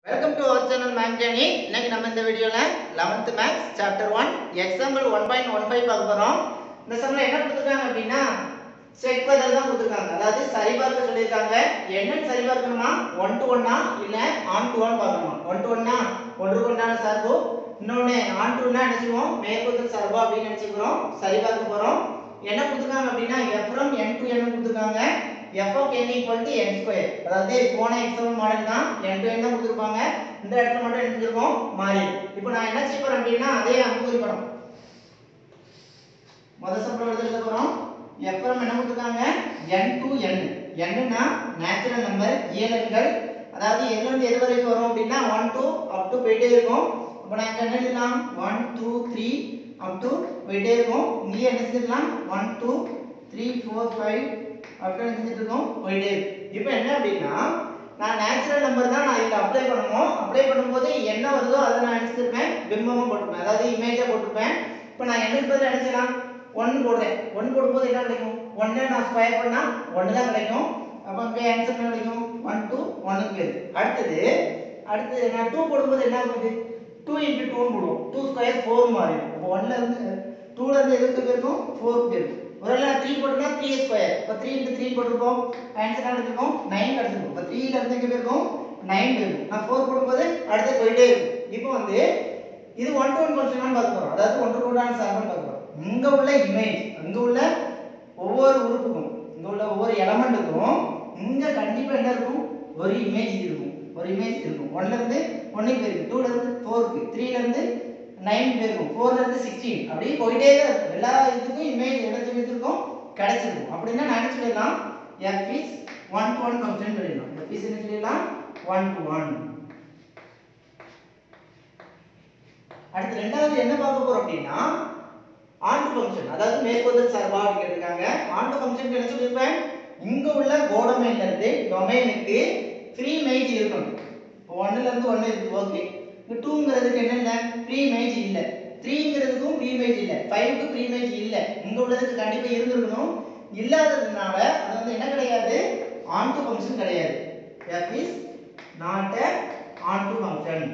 welcome to our channel ma'am Jenny இன்னைக்கு நம்ம இந்த வீடியோவில் eleventh maths chapter one example one point one five பார்க்க போகிறோம் இந்த சம்மில் என்ன கொடுத்துருக்காங்க அப்படின்னா செக் பதில் தான் கொடுத்துருக்காங்க அதாவது சரிபார்க்க சொல்லியிருக்காங்க என்னன்னு சரிபார்க்கணுமா ஒன் டு ஒன்னா இல்லை ஆன் டு ஒன் பார்க்கணுமா ஒன் டு ஒன்னா ஒன்றுக்கு ஒன்றான சார்பு இன்னொன்று ஆன் டு ஒன்னா நினச்சிக்குவோம் மேற்கொண்டு சார்பு அப்படின்னு நினச்சிக்கிறோம் சரிபார்க்க போகிறோம் என்ன கொடுத்துருக்காங்க அப்படின்னா F from N to N கொடுத்துருக்காங்க F of N equal to N square அதாவது போன எக்ஸாம்பிள் மாடல் தான் என் டு என் தான் கொடுத்துருப்பாங்க இந்த இடத்துல மட்டும் என்ன செஞ்சிருக்கோம் மாறி இப்போ நான் என்ன செய்ய போறேன் அப்படின்னா அதே அம்புரி படம் முதல் சம்பளம் எழுத போறோம் எஃப் ஃப்ரம் என்ன கொடுத்துருக்காங்க என் டு என் என்னன்னா நேச்சுரல் நம்பர் இயலெண்கள் அதாவது எதுல இருந்து எது வரைக்கும் வரும் அப்படின்னா ஒன் டூ அப் டு போயிட்டே இருக்கும் இப்போ நான் இங்க என்ன எழுதலாம் one two three up to போயிட்டே இருக்கும் இங்கேயே என்ன செஞ்சிடலாம் one two three four five அப்படின்னு செஞ்சுட்டு இருக்கோம் போயிட்டே இருக்கு இப்போ என்ன அப்படின்னா நான் நேச்சுரல் நம்பர் தான் நான் இதில் அப்ளை பண்ணணும் அப்ளை பண்ணும்போது என்ன வருதோ அதை நான் அடிச்சிருப்பேன் பிம்பமாக போட்டிருப்பேன் அதாவது இமேஜாக போட்டிருப்பேன் இப்போ நான் என்னக்கு பதில் அடிச்சிடலாம் ஒன்று போடுறேன் ஒன்று போடும்போது என்ன கிடைக்கும் ஒன்று நான் ஸ்கொயர் பண்ணால் ஒன்று தான் கிடைக்கும் அப்போ இங்கே ஆன்சர் என்ன கிடைக்கும் ஒன் டூ ஒன்றுக்கு பேர் அடுத்தது அடுத்து நான் டூ போடும்போது என்ன ஆகுது டூ இன்ட்டு டூன்னு போடுவோம் டூ ஸ்கொயர் ஃபோர் மாறிடும் அப்போ ஒன்ல இருந்து டூல இருந்து எதுக்கு போயிருக்கும் ஃபோருக்கு போயிருக்கும் ஒருவேளை த்ரீ போட்டோம்னா த்ரீ ஸ்கொயர் இப்போ த்ரீ இன்ட்டு த்ரீ போட்டிருக்கோம் ஆன்சர் எடுத்துருக்கோம் நைன் கிடச்சிருக்கும் இப்போ த்ரீல இருந்து எங்கே போயிருக்கும் நைன் போயிருக்கும் நான் ஃபோர் போடும்போது அடுத்து போயிட்டே இருக்கும் இப்போ வந்து இது ஒன் டு ஒன் ஃபங்க்ஷனாக பார்க்க போகிறோம் அதாவது ஒன்று ஒன்றான சார்பு பார்க்க போகிறோம் இங்கே உள்ள இமேஜ் அங்கே உள்ள ஒவ்வொரு உறுப்புக்கும் இங்கே உள்ள ஒவ்வொரு எலமெண்ட்டுக்கும் இங்கே கண்டிப்பாக என்ன இருக்கும் ஒரு இமேஜ் இருக்கும் ஒரு இமேஜ் இருக்கும் ஒன்ல இருந்து ஒன்றுக்கு போயிருக்கு டூல இருந்து ஃபோருக்கு த்ரீல இருந்து நைன் போயிருக்கும் ஃபோர்ல இருந்து சிக்ஸ்டீன் அப்படியே போயிட்டே தான் இருக்கும் எல்லா இதுக்கும் இமேஜ் என்ன சொல்லியிருக்கோம் கிடைச்சிருக்கும் அப்படின்னா நான் என்ன சொல்லிடலாம் F is one to one function சொல்லிடலாம் எஃப் இஸ் என்ன சொல்லிடலாம் ஒன் டு ஒன் அடுத்து ரெண்டாவது என்ன பார்க்க போறோம் அப்படின்னா ஆண்டு ஃபங்க்ஷன் அதாவது மேற்கொண்டல் சார்பா அப்படின்னு கேட்டிருக்காங்க ஆண்டு ஃபங்க்ஷன் என்ன சொல்லியிருப்பேன் இங்க உள்ள கோடமைன்ல இருந்து டொமைனுக்கு ஃப்ரீ மேஜ் இருக்கணும் இப்போ ஒன்னுல இருந்து ஒன்னு இருக்கு ஓகே இங்க டூங்கிறதுக்கு என்ன இல்லை ப்ரீ மேஜ் இல்லை த்ரீங்கிறதுக்கும் ப்ரீ மேஜ் இல்லை ஃபைவ்க்கு ப்ரீ மேஜ் இல்லை இங்க உள்ளதுக்கு கண்டிப்பா இருந்திருக்கணும் இல்லாததுனால அது வந்து என்ன கிடையாது ஆன்டு ஃபங்க்ஷன் கிடையாது F is not a onto function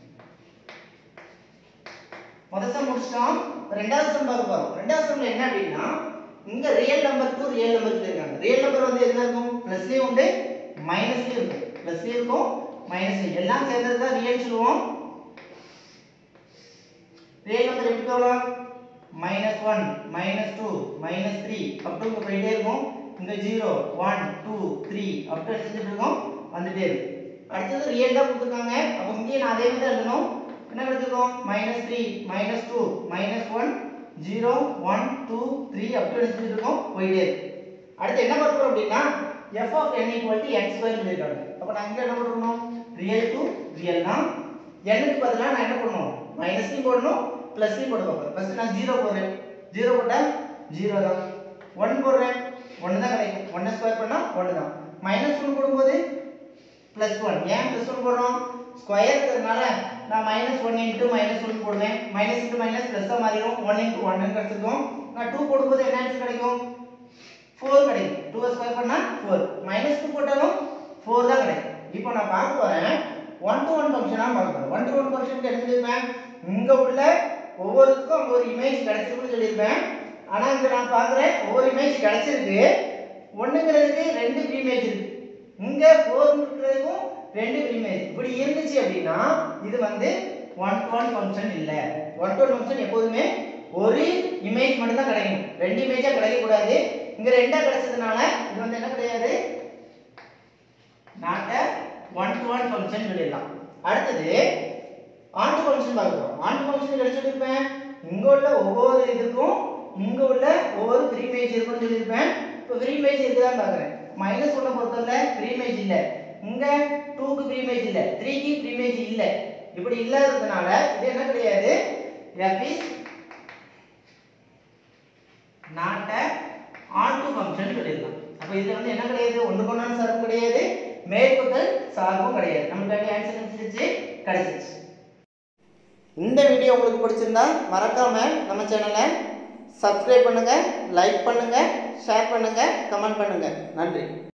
முதல் சம் முடிச்சிட்டோம் ரெண்டாவது சம் பார்க்க போறோம் ரெண்டாவது சம்ல என்ன அப்படின்னா இங்க real number to real number சொல்லிருக்காங்க ரியல் நம்பர் வந்து எதுல இருக்கும் பிளஸ்லயும் உண்டு மைனஸ்லயும் இருக்கும் பிளஸ்லயும் இருக்கும் மைனஸ்லயும் எல்லாம் சேர்ந்தது தான் ரியல் சொல்லுவோம் ரியல் நம்பர் எப்படி போகலாம் minus one minus two minus three up to போயிட்டே இருக்கும் இங்க zero one two three up to எடுத்துட்டு இருக்கோம் வந்துட்டே இருக்கு அடுத்தது ரியல் தான் கொடுத்துருக்காங்க அப்போ இங்கேயே நான் அதே மாதிரி தான் எழுதணும் என்ன எடுத்துக்கோம் minus three minus two minus one zero one two three அப்படி எடுத்துட்டு இருக்கோம் போயிட்டே இருக்கு அடுத்து என்ன பார்க்க போறோம் அப்படின்னா F of N equal to X square சொல்லியிருக்காங்க அப்போ நான் இங்கே என்ன பண்ணணும் ரியல் டு ரியல் தான் எண்ணுக்கு பதிலாக நான் என்ன பண்ணணும் மைனஸ்லையும் போடணும் ப்ளஸ்லையும் போட பார்ப்பேன் ஃபர்ஸ்ட் நான் ஜீரோ போடுறேன் ஜீரோ போட்டால் ஜீரோ தான் ஒன் போடுறேன் ஒன்று தான் கிடைக்கும் ஒன்னை ஸ்கொயர் பண்ணால் ஒன்று தான் மைனஸ் ஒன் போடும்போது ப்ளஸ் ஒன் ஏன் ப்ளஸ் ஒன் போடுறோம் ஸ்கொயர்ங்கிறதுனால நான் minus one into minus one போடுவேன் மைனஸ் இன்ட்டு மைனஸ் ப்ளஸ்ஸாக மாறிடும் ஒன் இன்ட்டு ஒன்னு கிடச்சிருக்கும் நான் டூ போடும்போது என்ன ஆன்சர் கிடைக்கும் ஃபோர் கிடைக்கும் டூ ஸ்கொயர் பண்ணால் ஃபோர் மைனஸ் டூ போட்டாலும் ஃபோர் தான் கிடைக்கும் இப்போ நான் பார்க்க போகிறேன் ஒன் டு ஒன் ஃபங்க்ஷனாக பார்க்க போகிறேன் ஒன் டு ஒன் ஃபங்க்ஷனுக்கு என்ன சொல்லியிருப்பேன் இங்கே உள்ள ஒவ்வொருக்கும் ஒரு இமேஜ் கிடைச்சிருக்குன்னு சொல்லியிருப்பேன் ஆனால் இங்கே நான் பார்க்குறேன் ஒவ்வொரு இமேஜ் கிடைச்சிருக்கு ஒன்றுங்கிறதுக்கு ரெண்டு இமேஜ் இருக்கு இங்கே ஃபோர்ங்கிறதுக்கும் ரெண்டு இமேஜ் இப்படி இருந்துச்சு அப்படின்னா இது வந்து ஒன் டு ஒன் ஃபங்க்ஷன் இல்லை ஒன் டு ஒன் ஃபங்க்ஷன் எப்போதுமே ஒரு இமேஜ் மட்டும் தான் கிடைக்கும் ரெண்டு இமேஜாக கிடைக்கக்கூடாது இங்கே ரெண்டாக கிடைச்சதுனால இது வந்து என்ன கிடையாது not a one to one function சொல்லிடலாம் அடுத்தது ஆண்டு ஃபங்க்ஷன் பார்க்குறோம் ஆண்டு ஃபங்க்ஷன் என்ன சொல்லியிருப்பேன் இங்கே உள்ள ஒவ்வொரு இதுக்கும் இங்கே உள்ள ஒவ்வொரு ஃப்ரீ மேஜ் இருக்குன்னு சொல்லியிருப்பேன் இப்போ ஃப்ரீ மேஜ் இருக்குதான் பார்க்குறேன் மைனஸ் ஒன்னை பொறுத்தவரை ஃப்ரீ மேஜ் இல்லை இங்கே டூக்கு ஃப்ரீ மேஜ் இல்லை த்ரீக்கு ஃப்ரீ மேஜ் இல்லை இப்படி இல்லாததுனால இது என்ன கிடையாது F is not a onto function சொல்லிடலாம் அப்போ இதில் வந்து என்ன கிடையாது ஒன்று கொண்டான சார்பும் கிடையாது மேற்புதல் சார்பும் கிடையாது நமக்கு ஆன்சர் கிடைச்சிருச்சு கிடைச்சிருச்சு இந்த வீடியோ உங்களுக்கு பிடிச்சிருந்தா மறக்காம நம்ம சேனலை சப்ஸ்கிரைப் பண்ணுங்க லைக் பண்ணுங்க ஷேர் பண்ணுங்க கமெண்ட் பண்ணுங்க நன்றி